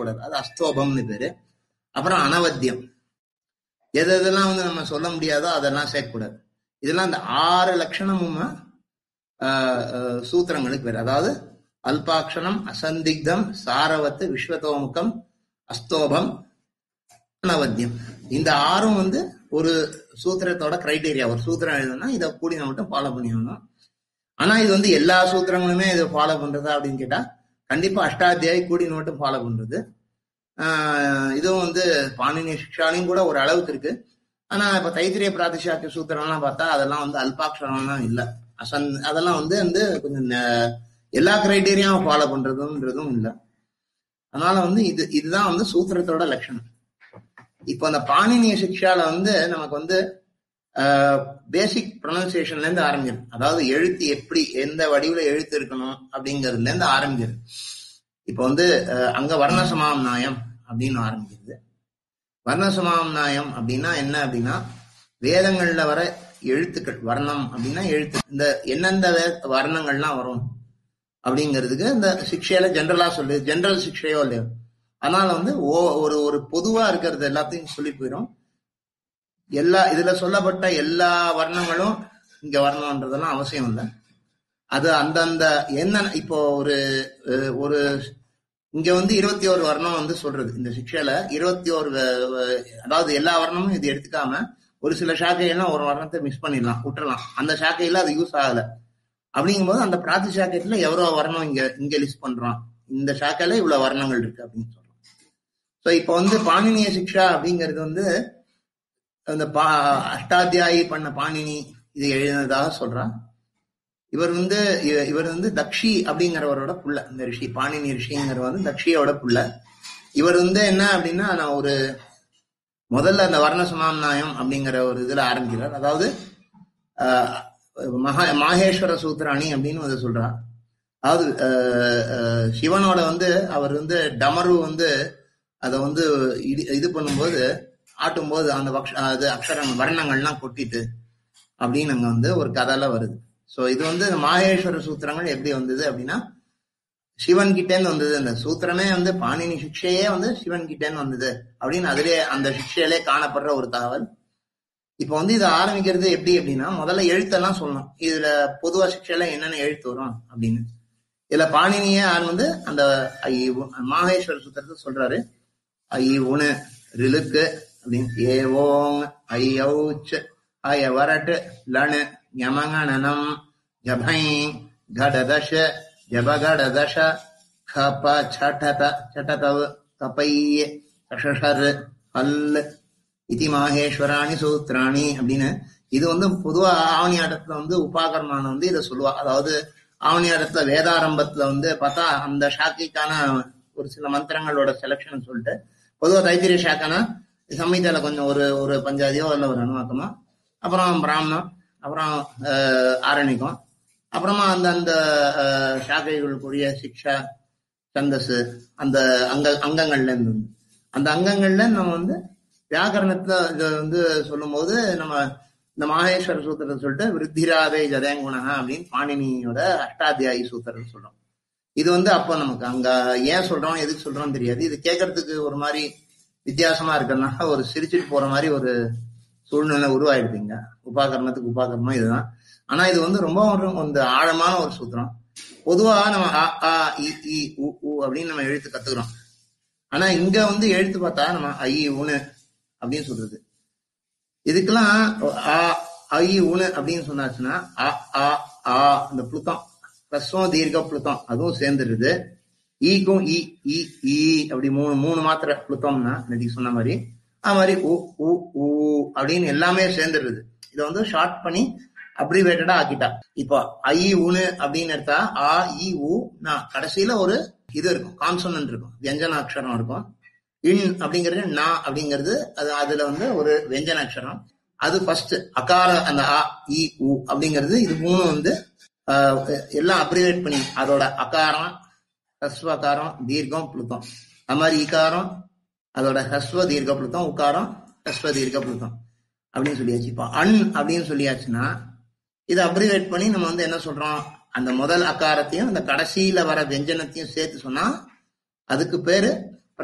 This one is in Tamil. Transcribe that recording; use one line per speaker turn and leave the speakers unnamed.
சேர்க்கக்கூடாது அது அஸ்தோபம்னு பேரு அப்புறம் அனவத்தியம் எது எதெல்லாம் வந்து நம்ம சொல்ல முடியாதோ அதெல்லாம் சேர்க்கக்கூடாது இதெல்லாம் இந்த ஆறு லட்சணமும் ஆஹ், ஆஹ், சூத்திரங்களுக்கு பேர் அதாவது அல்பாட்சணம் அசந்திக்தம் சாரவத்து விஸ்வதோமுகம் அஸ்தோபம் அனவத்தியம் இந்த ஆறும் வந்து ஒரு சூத்திரத்தோட கிரைட்டீரியா ஒரு சூத்திரம் எழுதுனா இதை கூடி நம்ம மட்டும் ஃபாலோ பண்ணிடணும் ஆனா இது வந்து எல்லா சூத்திரங்களுமே இதை ஃபாலோ பண்றதா அப்படின்னு கேட்டா கண்டிப்பா அஷ்டாத்தியாயி கூடி மட்டும் ஃபாலோ பண்றது ஆஹ் இதுவும் வந்து பாணினி சிக்ஷாலையும் கூட ஒரு அளவுக்கு இருக்கு ஆனா இப்ப தைத்திரிய பிராதிசாக்கிய சூத்திரம்லாம் பார்த்தா அதெல்லாம் வந்து அல்பாட்சரம்லாம் இல்ல அசன் அதெல்லாம் வந்து வந்து கொஞ்சம் ந- எல்லா கிரைட்டீரியாவும் ஃபாலோ பண்றதுன்றதும் இல்ல அதனால வந்து இது இதுதான் வந்து சூத்திரத்தோட லட்சணம் இப்போ அந்த பாணினிய சிக்ஷால வந்து நமக்கு வந்து பேசிக் ப்ரொனன்சியேஷன்ல இருந்து ஆரம்பிக்கிறது அதாவது எழுத்து எப்படி எந்த வடிவுல எழுத்து இருக்கணும் அப்படிங்கறதுல இருந்து ஆரம்பிக்கிறது இப்போ வந்து அஹ், அங்க வர்ணசமாம் நாயம் அப்படின்னு ஆரம்பிக்கிறது வர்ணசமாம் நாயம் அப்படின்னா என்ன அப்படின்னா வேதங்கள்ல வர எழுத்துக்கள் வர்ணம் அப்படின்னா எழுத்து இந்த எந்தெந்த வே- வர்ணங்கள்லாம் வரும் அப்படிங்கிறதுக்கு இந்த சிக்ஷையில ஜென்ரலா சொல்லு ஜென்ரல் சிக்ஷையோ இல்லையோ அதனால வந்து ஓ ஒரு ஒரு பொதுவா இருக்கிறது எல்லாத்தையும் சொல்லி போயிடும் எல்லா இதுல சொல்லப்பட்ட எல்லா வர்ணங்களும் இங்க வரணும்ன்றதெல்லாம் அவசியம் இல்லை அது அந்தந்த என்ன இப்போ ஒரு அஹ், ஒரு இங்க வந்து இருபத்தி ஒரு வர்ணம் வந்து சொல்றது இந்த சிக்ஷையில இருபத்தி ஒரு அதாவது எல்லா வர்ணமும் இது எடுத்துக்காம ஒரு சில சாக்கையெல்லாம் ஒரு வர்ணத்தை மிஸ் பண்ணிடலாம் விட்டுறலாம் அந்த சாக்கையில அது யூஸ் ஆகல அப்படிங்கும்போது அந்த பிராத்தி சாக்கியத்துல எவ்வளவு வர்ணம் இங்க இங்க லிஸ்ட் பண்றோம் இந்த சாக்கையில இவ்வளவு வர்ணங்கள் இருக்கு அப்படின்னு சொல்றோம் சோ இப்போ வந்து பாணினிய சிக்ஷா அப்படிங்கிறது வந்து அந்த பா அஷ்டாத்தியாயி பண்ண பாணினி இதை எழுதினதாக சொல்றான் இவர் வந்து இ- இவர் வந்து தக்ஷி அப்படிங்கிறவரோட புள்ள இந்த ரிஷி பாணினி ரிஷிங்கிறவர் வந்து தக்ஷியோட புள்ள இவர் வந்து என்ன அப்படின்னா நான் ஒரு முதல்ல அந்த வர்ண சமாம்நாயம் அப்படிங்கிற ஒரு இதுல ஆரம்பிக்கிறார் அதாவது ஆஹ், மகா மாகேஸ்வர சூத்திராணி அப்படின்னு வந்து சொல்றா அதாவது ஆஹ், ஆஹ், சிவனோட வந்து அவர் வந்து டமரு வந்து அதை வந்து இது இது பண்ணும்போது ஆட்டும்போது அந்த வக்ஷ- அது அக்ஷரங்கள் வர்ணங்கள்லாம் கொட்டிட்டு அப்படின்னு அங்க வந்து ஒரு கதையில வருது சோ இது வந்து மாகேஸ்வர சூத்திரங்கள் எப்படி வந்தது அப்படின்னா சிவன் கிட்டேன்னு வந்தது அந்த சூத்திரமே வந்து பாணினி சிக்ஷையே வந்து சிவன் கிட்டேன்னு வந்தது அப்படின்னு அதிலே அந்த சிக்ஷையிலே காணப்படுற ஒரு தகவல் இப்ப வந்து இதை ஆரம்பிக்கிறது எப்படி அப்படின்னா முதல்ல எழுத்தெல்லாம் சொல்லணும் இதுல பொதுவா சிக்ஷையில என்னென்ன எழுத்து வரும் அப்படின்னு இதுல பாணினியே ஆள் வந்து அந்த ஐ மாகேஸ்வர சூத்திரத்தை சொல்றாரு ஐ உணு ரிலுக்கு அப்படின்னு ஏ ஓங் ஐ ஔச் ஐ வரட்டு லணு யமங்கணனம் ஜபை கடதஷ ஜபகடதஷ கப சடத சடதவ் கபைய கஷஷர் அல் இதி மாகேஸ்வராணி சூத்திராணி அப்படின்னு இது வந்து பொதுவா ஆவணி ஆட்டத்துல வந்து உபாகர்மான வந்து இதை சொல்லுவா அதாவது ஆவணி ஆட்டத்துல வேதாரம்பத்துல வந்து பார்த்தா அந்த ஷாக்கைக்கான ஒரு சில மந்திரங்களோட செலக்ஷன் சொல்லிட்டு பொதுவா தைத்திரிய ஷாக்கானா சம்ஹிதால கொஞ்சம் ஒரு ஒரு பஞ்சாதியோ இல்ல ஒரு அனுவாக்கமோ அப்புறம் பிராமணம் அப்புறம் ஆஹ், ஆரணிகம் அப்புறமா அந்த அந்த ஆஹ், சாக்கைகளுக்குரிய சிக்ஷா சந்தஸ் அந்த அங்க அங்கங்கள்ல இருந்து வந்து. அந்த அங்கங்கள்ல நம்ம வந்து வியாக்கரணத்துல இது வந்து சொல்லும்போது நம்ம இந்த மாகேஸ்வர சூத்திரத்தை சொல்லிட்டு விருத்திராதை ஜதேங்குணா அப்படின்னு பாணினியோட அஷ்டாத்தியாயி சூத்திரம் சொல்றோம் இது வந்து அப்போ நமக்கு அங்க ஏன் சொல்றோம் எதுக்கு சொல்றோம் தெரியாது இது கேட்கறதுக்கு ஒரு மாதிரி வித்தியாசமா இருக்கிறதுனால ஒரு சிரிச்சிட்டு போற மாதிரி ஒரு சூழ்நிலை உருவாயிடுதுங்க உபாகரணத்துக்கு உபாகரணம் இதுதான் ஆனா இது வந்து ரொம்ப ஒரு இந்த ஆழமான ஒரு சூத்திரம் பொதுவா நம்ம அ ஆ இ இ உ உ அப்படின்னு நம்ம எழுத்து கத்துக்கிறோம் ஆனா இங்க வந்து எழுத்து பார்த்தா நம்ம ஐ உணு அப்படின்னு சொல்றது இதுக்கெல்லாம் ஆ ஐ உணு அப்படின்னு சொன்னாச்சுன்னா அ ஆ ஆ இந்த புளுத்தம் ரஸ்வம் தீர்க்க புளுத்தம் அதுவும் சேர்ந்துருது ஈக்கும் இ இ ஈ அப்படி மூணு மூணு மாத்திரை புளுத்தம்னா இன்னைக்கு சொன்ன மாதிரி அது மாதிரி உ உ ஊ அப்படின்னு எல்லாமே சேர்ந்துருது இதை வந்து ஷார்ட் பண்ணி அப்ரிவேட்டடா ஆக்கிட்டா இப்போ ஐ உனு அப்படின்னு எடுத்தா ஆ இ உ நான் கடைசியில ஒரு இது இருக்கும் கான்சனன்ட் இருக்கும் வியஞ்சன அக்ஷரம் இருக்கும் இன் அப்படிங்கிறது நா அப்படிங்கிறது அது அதுல வந்து ஒரு வெஞ்சன அக்ஷரம் அது ஃபர்ஸ்ட் அகார அந்த அ இ உ அப்படிங்கிறது இது மூணு வந்து ஆஹ், எல்லாம் அப்ரிவேட் பண்ணி அதோட அகாரம் ஹஸ்வகாரம் தீர்க்கம் புளுத்தம் அது மாதிரி இகாரம் அதோட ஹஸ்வ தீர்க்க புளுத்தம் உக்காரம் ஹஸ்வ தீர்க்க புளுத்தம் அப்படின்னு சொல்லியாச்சு இப்போ அன் அப்படின்னு சொல்லியாச்சுன்னா இதை அப்ரிவேட் பண்ணி நம்ம வந்து என்ன சொல்றோம் அந்த முதல் அகாரத்தையும் அந்த கடைசியில வர வெஞ்சனத்தையும் சேர்த்து சொன்னா அதுக்கு பேரு